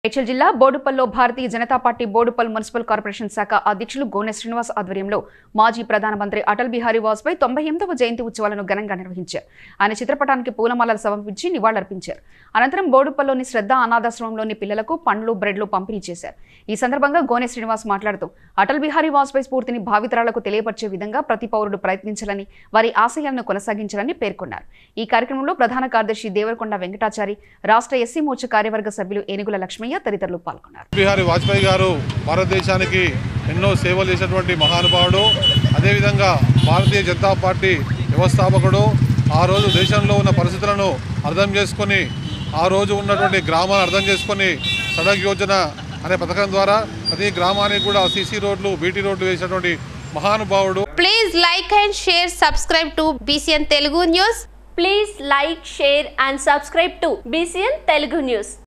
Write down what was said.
మేడ్చల్ జిల్లా బోడుపల్లో Bharatiya Janata party Boduppal municipal corporation శాఖ అధ్యక్షులు గోనె శ్రీనివాస్ ఆధ్వర్యంలో మాజీ ప్రధానమంత్రి అటల్ బిహారీ వాజ్పేయి తొంభై ఎనిమిదవ జయంతి ఉత్సవాలను ఘనంగా నిర్వహించారు ఆయన చిత్రపటానికి పూలమాలలు సమర్పించి నివాళులర్పించారు అనంతరం బోడుపల్లోని శ్రద్ధ అనాథాశ్రమంలోని పిల్లలకు పండ్లు బ్రెడ్లు పంపిణీ చేశారు ఈ సందర్భంగా గోనె శ్రీనివాస్ మాట్లాడుతూ అటల్ బిహారీ వాజ్పేయి స్ఫూర్తిని భావితరాలకు తెలియపరిచే విధంగా ప్రతి పౌరుడు ప్రయత్నించాలని వారి ఆశయాలను కొనసాగించాలని పేర్కొన్నారు ఈ కార్యక్రమంలో ప్రధాన కార్యదర్శి దేవరకొండ వెంకటాచారి రాష్ట్ర ఎస్సీ మోర్చా కార్యవర్గ సభ్యులు ఏనుగుల లక్ష్మయ్య తదితరులు పాల్గొన్నారు బిహారీ వాజ్పేయి గారు భారతదేశానికి ఎన్నో సేవలు చేసినటువంటి మహానుభావుడు అదేవిధంగా భారతీయ జనతా పార్టీ వ్యవస్థాపకుడు ఆ రోజు దేశంలో ఉన్న పరిస్థితులను అర్థం చేసుకొని ఆ రోజు ఉన్నటువంటి గ్రామాలను అర్థం చేసుకొని సడక్ యోజన అనే పథకం ద్వారా ప్రతి గ్రామానికి కూడా సీసీ రోడ్లు బీటీ రోడ్లు వేసినటువంటి మహానుభావుడు Please like and share, subscribe to BCN Telugu News. Please like, share and subscribe to BCN Telugu News.